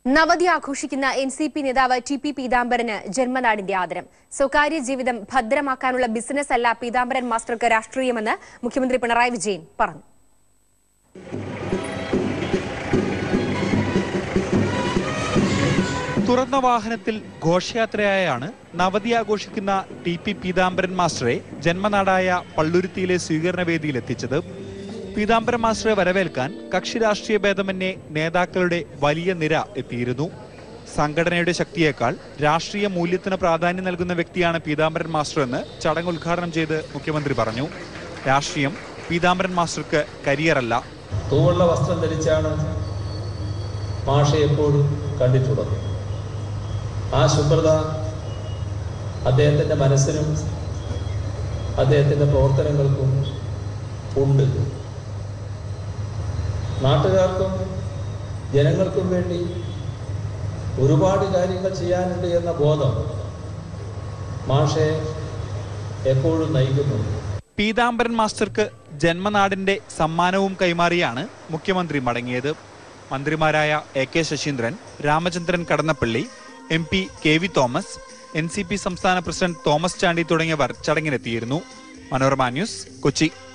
നവതി ആഘോഷിക്കുന്ന N C P നേതാവ് ടി പി പീതാംബരന് ജന്മനാടിന്റെ ആദരം സ്വകാര്യ ജീവിതം ഭദ്രമാക്കാനുള്ള ബിസിനസ് അല്ല പീതാംബരൻ മാസ്റ്റർക്ക് രാഷ്ട്രീയമെന്ന് മുഖ്യമന്ത്രി പിണറായി വിജയൻ പറഞ്ഞു തുറന്ന വാഹനത്തിൽ ഘോഷയാത്രയായാണ് നവതി ആഘോഷിക്കുന്ന ടി പി പീതാംബരൻ മാസ്റ്ററെ ജന്മനാടായ പള്ളുരുത്തിയിലെ സ്വീകരണ വേദിയിൽ എത്തിച്ചത് പീതാംബരൻ മാസ്റ്ററെ വരവേൽക്കാൻ കക്ഷി രാഷ്ട്രീയ ഭേദമന്യേ നേതാക്കളുടെ വലിയ നിര എത്തിയിരുന്നു സംഘടനയുടെ ശക്തിയേക്കാൾ രാഷ്ട്രീയ മൂല്യത്തിന് പ്രാധാന്യം നൽകുന്ന വ്യക്തിയാണ് പീതാംബരൻ മാസ്റ്റർ എന്ന് ചടങ്ങ് ഉദ്ഘാടനം ചെയ്ത് മുഖ്യമന്ത്രി പറഞ്ഞു രാഷ്ട്രീയം പീതാംബരൻ മാസ്റ്റർക്ക് കരിയറല്ല തൂവുള്ള വസ്ത്രം ധരിച്ചാണ് മാഷ എപ്പോഴും കണ്ടിട്ടുള്ളത് ആ ശുഭ്രത അദ്ദേഹത്തിൻ്റെ മനസ്സിനും അദ്ദേഹത്തിൻ്റെ പ്രവർത്തനങ്ങൾക്കും ഉണ്ട് നാട്ടുകാർക്കും ജനങ്ങൾക്കും വേണ്ടി ഒരുപാട് കാര്യങ്ങൾ ചെയ്യാനുണ്ട് എന്ന ബോധം മാഷെ എപ്പോഴും നയിക്കുന്നുണ്ട് പീതാംബരൻ മാസ്റ്റർക്ക് ജന്മനാടിന്റെ സമ്മാനവും കൈമാറിയാണ് മുഖ്യമന്ത്രി മടങ്ങിയത് മന്ത്രിമാരായ A K Saseendran Ramachandran Kadannappally M P K V Thomas N C P സംസ്ഥാന പ്രസിഡന്റ് തോമസ് ചാണ്ടി തുടങ്ങിയവർ ചടങ്ങിനെത്തിയിരുന്നു മനോരമ ന്യൂസ് കൊച്ചി